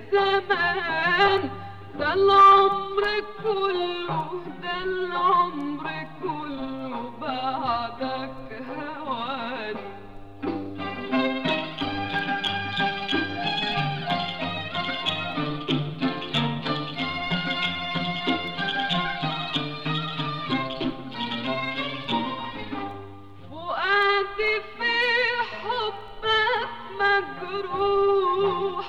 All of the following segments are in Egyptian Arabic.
الزمان ده العمر كله ده العمر كله بعدك هوان فؤادي في حبك مجروح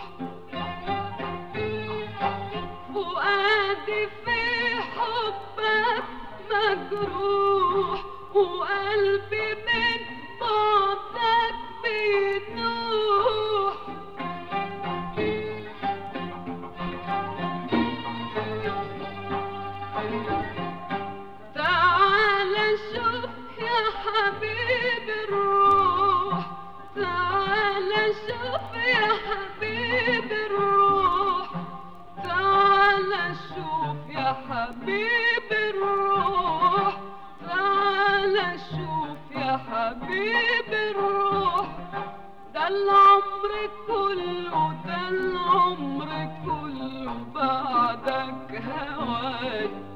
فؤادي في حبك مجروح وقلبي من بعدك بينوح تعال شوف يا حبيب الروح تعال شوف يا حبيب الروح تعال شوف يا حبيب الروح تعال شوف يا حبيب الروح ده العمر كله ده العمر كله بعدك هواني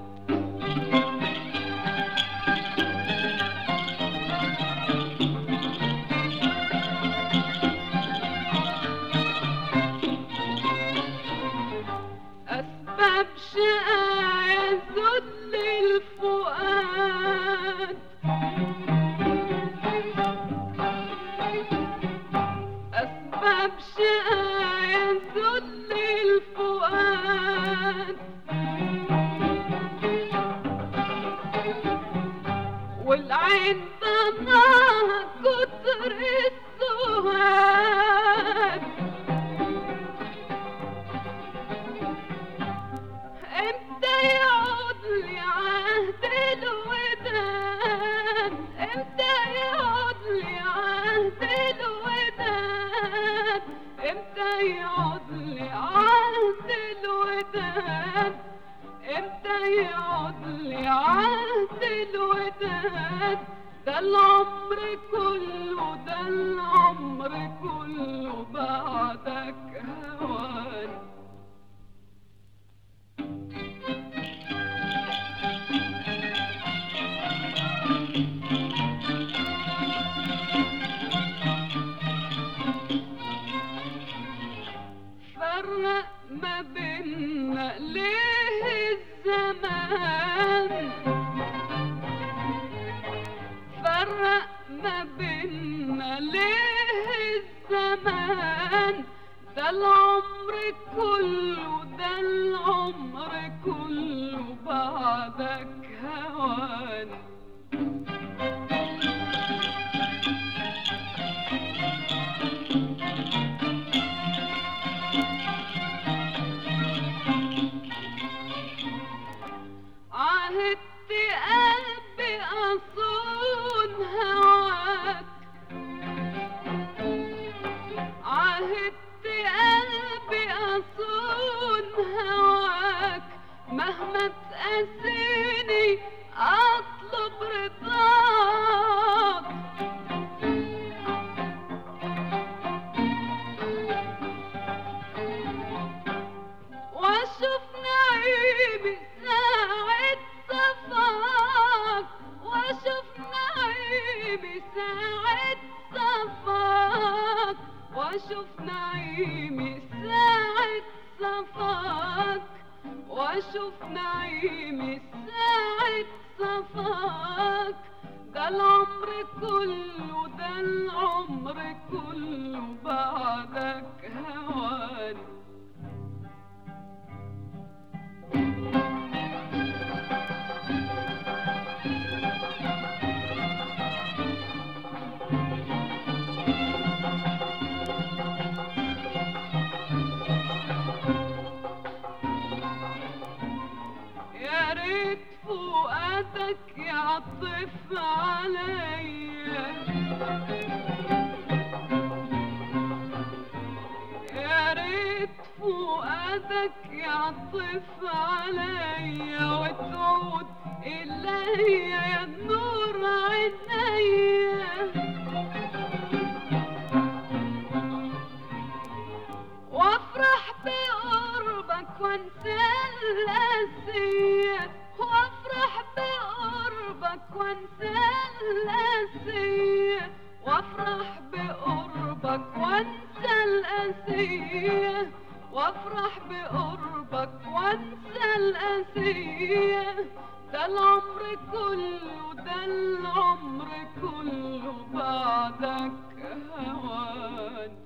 أسباب شقايا ذل الفؤاد أسباب شقايا ذل الفؤاد والعين ضناها كتر السهاد امتى يعود لي عهد الوداد امتى يعود لي عهد الوداد امتى يعود لي عهد الوداد امتى يعود لي عهد الوداد ده العمر كله ده العمر كله بعدك هواني فرق ما بينا ليه الزمان فرق ما بينا ليه الزمان ده العمر كله ده العمر كله بعدك هواني عهدت قلبي أصون هواك عهدت قلبي أصون هواك مهما تقاسيني أطلب رضاك واشوف نعيمي ساعة صفاك واشوف نعيمي ساعة صفاك واشوف نعيمي ساعة صفاك واشوف نعيمي ساعة صفاك ده العمر كله ده العمر كله بعدك هواني يا ريت فؤادك يعطف عليا يا ريت فؤادك يعطف عليا وتعود إلي يا نور عينيا وافرح بقربك وافرح بقربك وانسى القاسية ده العمر كله ده العمر كله بعدك هوان